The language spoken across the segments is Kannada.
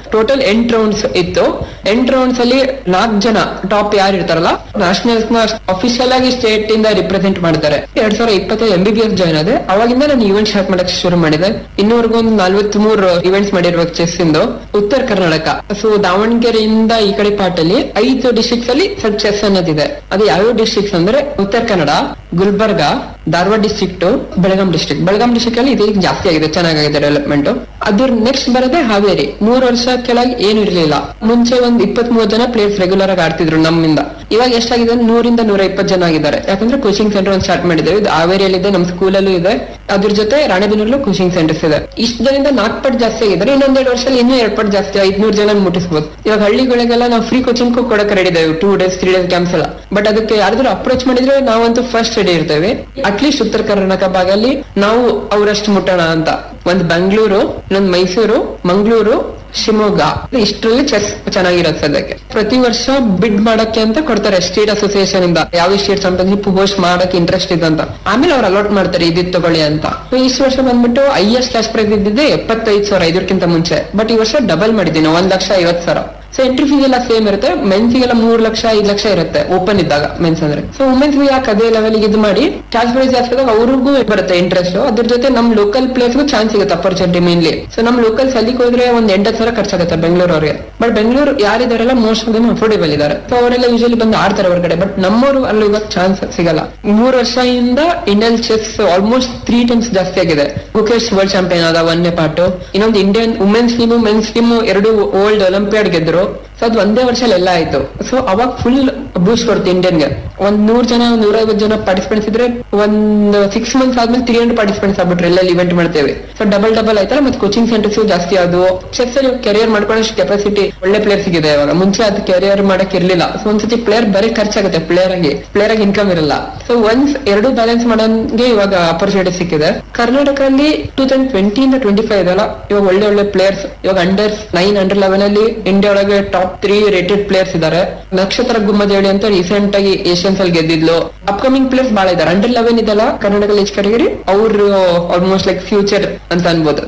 ಟೋಟಲ್ ಎಂಟ್ ರೌಂಡ್ಸ್ ಇತ್ತು ಎಂಟ್ ರೌಂಡ್ಸ್ ಅಲ್ಲಿ ನಾಲ್ಕು ಜನ ಟಾಪ್ ಯಾರು ಇರ್ತಾರಲ್ಲ ನ್ಯಾಷನಲ್ಸ್ ನ ಅಫಿಷಿಯಲ್ ಆಗಿ ಸ್ಟೇಟ್ ಇಂದ ರಿಪ್ರೆಸೆಂಟ್ ಮಾಡ್ತಾರೆ ಎರಡ್ ಸಾವಿರದ ಇಪ್ಪತ್ತೈದು M B B S join ಆದೆ ಅವಾಗಿಂದ ನಾನು ಇವೆಂಟ್ ಸ್ಟಾರ್ಟ್ ಮಾಡಕ್ ಶುರು ಮಾಡಿದೆ ಇನ್ನೂವರೆಗೂ ಒಂದು ನಲ್ವತ್ತ್ ಮೂರು ಇವೆಂಟ್ಸ್ ಮಾಡಿರ್ಬೇಕು ಚೆಸ್ ಇಂದು ಉತ್ತರ ಕರ್ನಾಟಕ ಸೊ ದಾವಣಗೆರೆಯಿಂದ ಈ ಕಡೆ ಪಾರ್ಟಲ್ಲಿ ಐದು ಡಿಸ್ಟ್ರಿಕ್ಟ್ಸ್ ಅಲ್ಲಿ ಸ್ವಲ್ಪ ಚೆಸ್ ಅನ್ನೋದಿದೆ ಅದು ಯಾವ್ಯಾವ ಡಿಸ್ಟ್ರಿಕ್ಟ್ಸ್ ಅಂದ್ರೆ Uttara Kannada Gulbarga Dharwad district Belgaum district Belgaum district ಅಲ್ಲಿ ಇದೀಗ ಜಾಸ್ತಿ ಆಗಿದೆ ಚೆನ್ನಾಗಿದೆ ಡೆವಲಪ್ಮೆಂಟ್ ಅದ್ರ ನೆಕ್ಸ್ಟ್ ಬರೋದೇ ಹಾವೇರಿ ಮೂರ್ ವರ್ಷ ಕೆಳಗೆ ಏನು ಇರ್ಲಿಲ್ಲ ಮುಂಚೆ ಒಂದ್ ಇಪ್ಪತ್ತ್ ಮೂವತ್ತು ಜನ ಪ್ಲೇಯರ್ಸ್ ರೆಗ್ಯುಲರ್ ಆಗಿ ಆಡ್ತಿದ್ರು ನಮ್ಮಿಂದ ಇವಾಗ ಎಷ್ಟಾಗಿದೆ ಅಂದ್ರೆ ನೂರಿಂದ ನೂರ ಇಪ್ಪತ್ತು ಜನ ಆಗಿದ್ದಾರೆ ಯಾಕಂದ್ರೆ ಕೋಚಿಂಗ್ ಸೆಂಟರ್ ಒಂದು ಸ್ಟಾರ್ಟ್ ಮಾಡಿದ್ದೇವೆ ಇದು ಹಾವೇರಿಯಲ್ಲಿ ಇದೆ ನಮ್ಮ ಸ್ಕೂಲಲ್ಲೂ ಇದೆ ಅದ್ರ ಜೊತೆ ರಾಣೆಬೆನ್ನೂರಲ್ಲೂ ಕೋಚಿಂಗ್ ಸೆಂಟರ್ಸ್ ಇದೆ ಇಷ್ಟು ಜನರಿಂದ ನಾಲ್ಕು ಪಟ್ಟು ಜಾಸ್ತಿ ಆಗಿದ್ದಾರೆ ಇನ್ನೊಂದೆರಡು ವರ್ಷದಲ್ಲಿ ಇನ್ನೂ ಎರಡು ಪಟ್ಟು ಜಾಸ್ತಿ ಐದ್ನೂರು ಜನ ಮುಟ್ಟಿಸಬಹುದು ಇವಾಗ ಹಳ್ಳಿಗಳಿಗೆಲ್ಲ ನಾವು ಫ್ರೀ ಕೋಚಿಂಗ್ ಕೊಡಕ್ಕೆ ರೆಡಿ ಇದ್ದೇವೆ two days three days camps ಎಲ್ಲ ಬಟ್ ಅದಕ್ಕೆ ಯಾರಾದ್ರೂ ಅಪ್ರೋಚ್ ಮಾಡಿದ್ರೆ ನಾವಂತೂ ಫಸ್ಟ್ ರೆಡಿ ಇರ್ತೇವೆ ಅಟ್ಲೀಸ್ಟ್ ಉತ್ತರ ಕರ್ನಾಟಕ ಭಾಗದಲ್ಲಿ ನಾವು ಅವರಷ್ಟು ಮುಟ್ಟೋಣ ಅಂತ ಒಂದ್ ಬೆಂಗಳೂರು ಇನ್ನೊಂದು ಮೈಸೂರು ಮಂಗಳೂರು ಶಿವಮೊಗ್ಗ ಇಷ್ಟರಲ್ಲಿ ಚೆಸ್ ಚೆನ್ನಾಗಿರುತ್ತೆ ಸದ್ಯಕ್ಕೆ ಪ್ರತಿ ವರ್ಷ ಬಿಡ್ ಮಾಡಕ್ಕೆ ಅಂತ ಕೊಡ್ತಾರೆ ಸ್ಟೇಟ್ ಅಸೋಸಿಯೇಷನ್ ಇಂದ ಯಾವ ಸ್ಟೇಟ್ ಚಾಂಪಿಯನ್ಶಿಪ್ ಹೋಸ್ಟ್ ಮಾಡಕ್ಕೆ ಇಂಟ್ರೆಸ್ಟ್ ಇದೆ ಅಂತ ಆಮೇಲೆ ಅವ್ರು ಅಲಾಟ್ ಮಾಡ್ತಾರೆ ಇದಿದ್ ತಗೊಳ್ಳಿ ಅಂತ So, ಇಷ್ಟು ವರ್ಷ ಬಂದ್ಬಿಟ್ಟು ಹೈಯೆಸ್ಟ್ ಕ್ಯಾಶ್ ಪ್ರೈಸ್ ಇದ್ದಿದ್ದೆ ಎಪ್ಪತ್ತೈದು ಸಾವಿರ ಇದಕ್ಕಿಂತ ಮುಂಚೆ ಬಟ್ ಈ ವರ್ಷ ಡಬಲ್ ಮಾಡಿದ್ದೀನಿ ಒಂದ್ ಲಕ್ಷ ಐವತ್ ಸಾವಿರ ಸೊ ಎಂಟ್ರಿ ಫೀಸ್ ಎಲ್ಲ ಸೇಮ್ ಇರುತ್ತೆ ಮೆನ್ಸಿಗೆಲ್ಲ ಮೂರ್ ಲಕ್ಷ ಐದ್ ಲಕ್ಷ ಇರುತ್ತೆ ಓಪನ್ ಇದ್ದಾಗ ಮೆನ್ಸ್ ಅಂದ್ರೆ ಸೊ ವುಮೆನ್ಸ್ ಯಾಕೆ ಅದೇ ಲೆವೆಲ್ ಇದು ಮಾಡಿ ಕ್ಯಾಶ್ ಪ್ರೈಸ್ ಜಾಸ್ತಿ ಆದಾಗ ಅವ್ರಿಗೂ ಬರುತ್ತೆ ಇಂಟ್ರೆಸ್ಟ್ ಅದ್ರ ಜೊತೆ ನಮ್ ಲೋಕಲ್ ಪ್ಲೇಸ್ಗೂ ಚಾನ್ಸ್ ಸಿಗುತ್ತೆ ಅಪರ್ಚುನಿಟಿ ಮೇನ್ಲಿ ಸೊ ನಮ್ ಲೋಕಲ್ ಸಲಿಗೆ ಹೋದ್ರೆ ಒಂದ್ ಎಂಟತ್ತು ಸಾವಿರ ಖರ್ಚಾಗುತ್ತೆ ಬೆಂಗಳೂರು ಅವ್ರಿಗೆ ಬಟ್ ಬೆಂಗಳೂರು ಯಾರಿದಾರೆಲ್ಲ ಮೋಸ್ಟ್ ಆಫ್ ದಮ್ ಅಫೋರ್ಡೇಬಲ್ ಇದಾರೆ ಸೊ ಅವರೆಲ್ಲ ಯೂಶಲಿ ಬಂದು ಆಡ್ತಾರೆ ಹೊರಗಡೆ ಬಟ್ ನಮ್ಮವರು ಅಲ್ಲಿ ಇವಾಗ ಚಾನ್ಸ್ ಸಿಗಲ್ಲ ಮೂರ್ ವರ್ಷದಿಂದ Indian chess almost three times ಜಾಸ್ತಿ ಆಗಿದೆ ಗುಕೇಶ್ ವರ್ಲ್ಡ್ ಚಾಂಪಿಯನ್ ಆದ ಒಂದೇ ಪಾರ್ಟ್ ಇನ್ನೊಂದು Indian women's team men's team ಎರಡು ಓಲ್ಡ್ ಒಲಿಂಪಿಯಾಡ್ ಗೆದ್ರು ಸೊ ಅದು ಒಂದೇ ವರ್ಷದಲ್ಲಿ ಎಲ್ಲ ಆಯ್ತು ಸೊ ಅವಾಗ ಫುಲ್ ಬೂಸ್ಟ್ ಕೊಡ್ತು ಇಂಡಿಯನ್ಗೆ ಒಂದ್ ನೂರ್ ಜನ ಒಂದ್ ನೂರೈವತ್ತು ಜನ ಪಾರ್ಟಿಸಿಪೆಂಟ್ಸ್ ಇದ್ರೆ ಒಂದ್ ಸಿಕ್ಸ್ ಮಂತ್ಸ್ ಆದ್ಮೇಲೆ ತ್ರೀ ಹಂಡ್ರೆಡ್ ಪಾರ್ಟಿಸಿಪೆಂಟ್ಸ್ ಆಗ್ಬಿಟ್ರು ಎಲ್ಲೆಲ್ಲಿ ಇವೆಂಟ್ ಮಾಡ್ತೇವೆ ಸೊ ಡಬಲ್ ಡಬಲ್ ಆಯ್ತಲ್ಲ ಮತ್ತೆ ಕೋಚಿಂಗ್ ಸೆಂಟರ್ಸ್ ಜಾಸ್ತಿ ಆದವು ಚೆಸ್ ಅಲ್ಲಿ ಕೆರಿಯರ್ ಮಾಡ್ಕೊಳ್ಳೋಷ್ಟು ಕೆಪಾಸಿಟಿ ಒಳ್ಳೆ ಪ್ಲೇಯರ್ ಸಿಗಿದೆ ಇವಾಗ ಮುಂಚೆ ಅದು ಕೆರಿಯರ್ ಮಾಡಕ್ ಇರ್ಲಿಲ್ಲ ಸೊ ಒಂದ್ಸತಿ ಪ್ಲೇಯರ್ ಬರೀ ಖರ್ಚಾಗುತ್ತೆ ಪ್ಲೇಯರ್ ಆಗಿ ಪ್ಲೇಯರ್ ಆಗಿ ಇನ್ಕಮ್ ಇರಲ್ಲ ಸೊ ಒನ್ಸ್ ಎರಡು ಬ್ಯಾಲೆನ್ಸ್ ಮಾಡೋಂಗೆ ಇವಾಗ ಅಪರ್ಚುನಿಟಿ ಸಿಕ್ಕಿದೆ ಕರ್ನಾಟಕದಲ್ಲಿ ಟೂ ತೌಸಂಡ್ ಟ್ವೆಂಟಿ ಇಂದ ಟ್ವೆಂಟಿ ಫೈವ್ ಇದೆಲ್ಲ ಇವಾಗ ಒಳ್ಳೆ ಒಳ್ಳೆ ಪ್ಲೇಯರ್ಸ್ ಇವಾಗ ಅಂಡರ್ ನೈನ್ ಅಂಡರ್ ಲೆವೆನ್ ಅಲ್ಲಿ ಇಂಡಿಯಾ ಒಳಗೆ ಟಾಪ್ ತ್ರೀ ರೇಟೆಡ್ ಪ್ಲೇಯರ್ಸ್ ಇದಾರೆ ನಕ್ಷತ್ರ ಗುಮ್ಮದೇಳಿ ಅಂತ ರೀಸೆಂಟ್ ಆಗಿ ಏಷ್ಯನ್ಸ್ ಅಲ್ಲಿ ಗೆದ್ದಿದ್ಲು ಅಪ್ಕಮಿಂಗ್ ಪ್ಲೇಯರ್ಸ್ ಬಹಳ ಇದಾರೆ ಅಂಡರ್ ಲೆವೆನ್ ಇದೆಲ್ಲ ಕರ್ನಾಟಕ ಏಜ್ ಕ್ಯಾಟಗರಿ ಅವ್ರು ಆಲ್ಮೋಸ್ಟ್ ಲೈಕ್ ಫ್ಯೂಚರ್ ಅಂತ ಅನ್ಬೋದು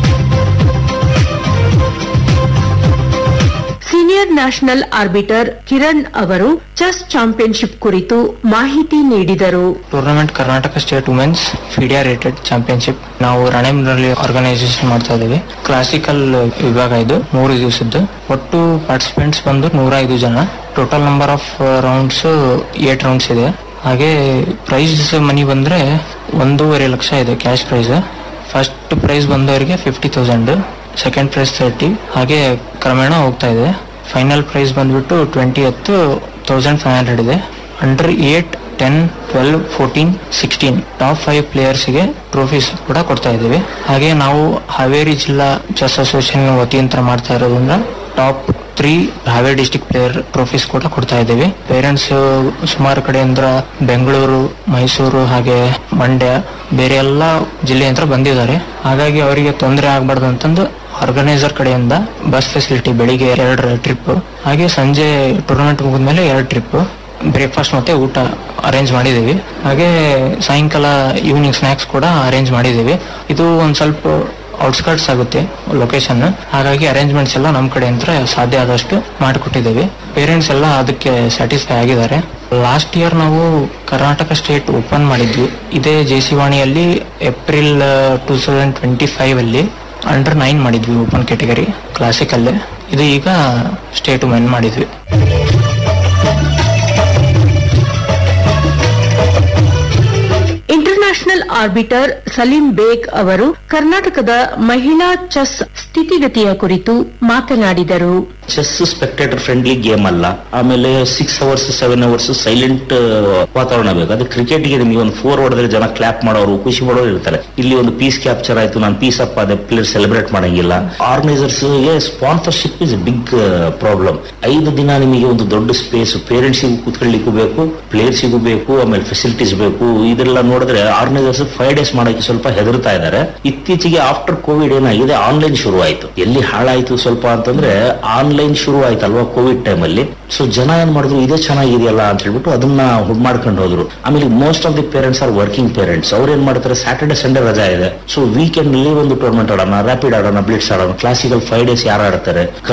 ಸೀನಿಯರ್ ನ್ಯಾಷನಲ್ ಆರ್ಬಿಟರ್ ಕಿರಣ್ ಅವರು ಚೆಸ್ ಚಾಂಪಿಯನ್ಶಿಪ್ ಕುರಿತು ಮಾಹಿತಿ ನೀಡಿದರು tournament Karnataka state women's FIDE rated championship ನಾವು ರಾಣೆಬೆನ್ನೂರಲ್ಲಿ ಆರ್ಗನೈಸೇಷನ್ ಮಾಡ್ತಾ ಇದ್ದೀವಿ ಕ್ಲಾಸಿಕಲ್ ವಿಭಾಗ ಇದು ಮೂರು ದಿವಸದ್ದು ಒಟ್ಟು ಪಾರ್ಟಿಸಿಪೆಂಟ್ಸ್ ಬಂದು ನೂರ ಐದು ಜನ total number of rounds eight rounds ಇದೆ ಹಾಗೆ ಪ್ರೈಸ್ ಮನಿ ಬಂದ್ರೆ ಒಂದೂವರೆ ಲಕ್ಷ ಇದೆ ಕ್ಯಾಶ್ ಪ್ರೈಸ್ ಫಸ್ಟ್ ಪ್ರೈಸ್ ಬಂದವರಿಗೆ fifty thousand second prize thirty ಹಾಗೆ ಕ್ರಮೇಣ ಹೋಗ್ತಾ ಇದೆ ಫೈನಲ್ ಪ್ರೈಸ್ ಬಂದ್ಬಿಟ್ಟು ಟ್ವೆಂಟಿ ಹತ್ತು ತೌಸಂಡ್ ಫೈವ್ ಹಂಡ್ರೆಡ್ ಇದೆ under eight ten twelve fourteen sixteen top five ಪ್ಲೇಯರ್ಸ್ಗೆ ಟ್ರೋಫೀಸ್ ಕೂಡ ಕೊಡ್ತಾ ಇದ್ದೀವಿ ಹಾಗೆ ನಾವು ಹಾವೇರಿ ಜಿಲ್ಲಾ ಚೆಸ್ ಅಸೋಸಿಯೇಷನ್ ವತಿಯಿಂದ ಮಾಡ್ತಾ ಇರೋದ್ರಿಂದ top three Haveri district player trophies ಕೂಡ ಕೊಡ್ತಾ ಇದ್ದೀವಿ ಪೇರೆಂಟ್ಸ್ ಸುಮಾರು ಕಡೆಯಿಂದ ಬೆಂಗಳೂರು ಮೈಸೂರು ಹಾಗೆ ಮಂಡ್ಯ ಬೇರೆ ಎಲ್ಲ ಜಿಲ್ಲೆಯಿಂದ ಬಂದಿದ್ದಾರೆ ಹಾಗಾಗಿ ಅವರಿಗೆ ತೊಂದರೆ ಆಗಬಾರ್ದು ಅಂತಂದು ಆರ್ಗನೈಸರ್ ಕಡೆಯಿಂದ ಬಸ್ ಫೆಸಿಲಿಟಿ ಬೆಳಿಗ್ಗೆ ಎರಡು ಟ್ರಿಪ್ ಹಾಗೆ ಸಂಜೆ ಟೂರ್ನಮೆಂಟ್ ಮುಗಿದ್ಮೇಲೆ ಎರಡು ಟ್ರಿಪ್ ಬ್ರೇಕ್ಫಾಸ್ಟ್ ಮತ್ತೆ ಊಟ ಅರೇಂಜ್ ಮಾಡಿದ್ದೀವಿ ಹಾಗೆ ಸಾಯಂಕಾಲ ಈವ್ನಿಂಗ್ ಸ್ನ್ಯಾಕ್ಸ್ ಕೂಡ ಅರೇಂಜ್ ಮಾಡಿದ್ದೀವಿ ಇದು ಒಂದು ಸ್ವಲ್ಪ ಔಟ್ಸ್ಕರ್ಟ್ಸ್ ಆಗುತ್ತೆ ಲೊಕೇಶನ್ ಹಾಗಾಗಿ ಅರೇಂಜ್ಮೆಂಟ್ಸ್ ಎಲ್ಲ ನಮ್ಮ ಕಡೆಯಿಂದ ಸಾಧ್ಯ ಆದಷ್ಟು ಮಾಡಿಕೊಟ್ಟಿದ್ದೀವಿ ಪೇರೆಂಟ್ಸ್ ಎಲ್ಲ ಅದಕ್ಕೆ ಸ್ಯಾಟಿಸ್ಫೈ ಆಗಿದ್ದಾರೆ ಲಾಸ್ಟ್ ಇಯರ್ ನಾವು ಕರ್ನಾಟಕ ಸ್ಟೇಟ್ ಓಪನ್ ಮಾಡಿದ್ವಿ ಇದೇ ಜೆ ಸಿ ವಾಣಿಯಲ್ಲಿ April two thousand twenty five ಅಲ್ಲಿ ಅಂಡರ್ ನೈನ್ ಮಾಡಿದ್ವಿ ಓಪನ್ ಕ್ಯಾಟಗರಿ ಕ್ಲಾಸಿಕಲ್ಲೇ ಇದು ಈಗ ಸ್ಟೇಟ್ ಮೆನ್ ಮಾಡಿದ್ವಿ ಇಂಟರ್ನ್ಯಾಷನಲ್ ಆರ್ಬಿಟರ್ ಸಲೀಂ ಬೇಗ್ ಅವರು ಕರ್ನಾಟಕದ ಮಹಿಳಾ ಚೆಸ್ ಸ್ಥಿತಿಗತಿಯ ಕುರಿತು ಮಾತನಾಡಿದರು ಚೆಸ್ ಸ್ಪೆಕ್ಟೇಟರ್ ಫ್ರೆಂಡ್ಲಿ ಗೇಮ್ ಅಲ್ಲ ಆಮೇಲೆ six hours seven hours silent ವಾತಾವರಣ ಬೇಕು ಅದು ಕ್ರಿಕೆಟ್ಗೆ ನಿಮಗೆ ಒಂದು ಫೋರ್ ಹೊಡೆದ್ರೆ ಜನ ಕ್ಲಾಪ್ ಮಾಡೋರು ಖುಷಿ ಮಾಡೋರು ಇರ್ತಾರೆ ಇಲ್ಲಿ ಒಂದು ಪೀಸ್ ಕ್ಯಾಪ್ಚರ್ ಆಯ್ತು ನಾನು ಪೀಸ್ ಅಪ್ ಆದ ಪ್ಲೇಯರ್ ಸೆಲೆಬ್ರೇಟ್ ಮಾಡಂಗಿಲ್ಲ ಆರ್ಗನೈಸರ್ಸ್ ಗೆ ಸ್ಪಾನ್ಸರ್ಶಿಪ್ ಇಸ್ ಬಿಗ್ ಪ್ರಾಬ್ಲಮ್ ಐದು ದಿನ ನಿಮಗೆ ಒಂದು ದೊಡ್ಡ ಸ್ಪೇಸ್ ಪೇರೆಂಟ್ಸಿಗೂ ಕೂತ್ಕೊಳ್ಳಿಕ್ಕೂ ಬೇಕು ಪ್ಲೇಯರ್ಸಿಗೂ ಬೇಕು ಆಮೇಲೆ ಫೆಸಿಲಿಟೀಸ್ ಬೇಕು ಇದೆಲ್ಲ ನೋಡಿದ್ರೆ ಆರ್ಗನೈಸರ್ಸ್ ಫೈವ್ ಡೇಸ್ ಮಾಡೋಕೆ ಸ್ವಲ್ಪ ಹೆದರ್ತಾ ಇದ್ದಾರೆ ಇತ್ತೀಚೆಗೆ ಆಫ್ಟರ್ ಕೋವಿಡ್ ಏನಾಗಿದೆ ಆನ್ಲೈನ್ ಶುರು ಆಯ್ತು ಎಲ್ಲಿ ಹಾಳಾಯ್ತು ಸ್ವಲ್ಪ ಅಂತಂದ್ರೆ ಆನ್ಲೈನ್ ಶುರು ಆಯ್ತಲ್ವಾ ಕೋವಿಡ್ ಟೈಮ್ ಅಲ್ಲಿ ಸೊ ಜನ ಏನ್ ಮಾಡಿದ್ರು ಇದೇ ಚೆನ್ನಾಗಿದೆಯಲ್ಲ ಅಂತ ಹೇಳ್ಬಿಟ್ಟು ಅದನ್ನ ಹುಡ್ ಮಾಡ್ಕೊಂಡು ಹೋದ್ರು ಆಮೇಲೆ most of the parents are working parents ಅವ್ರು ಏನ್ ಮಾಡ್ತಾರೆ ಸ್ಯಾಟರ್ಡೆ ಸಂಡೇ ರಜಾ ಇದೆ ಸೊ ವೀಕೆಂಡ್ ಅಲ್ಲಿ ಒಂದು ಟೂರ್ನಮೆಂಟ್ ಆಡೋಣ ರ್ಯಾಪಿಡ್ ಆಡೋಣ ಬ್ಲಿಟ್ಸ್ ಆಡೋಣ ಕ್ಲಾಸಿಕಲ್ ಫೈವ್ ಡೇಸ್ ಯಾರು ಆಡ್ತಾರೆ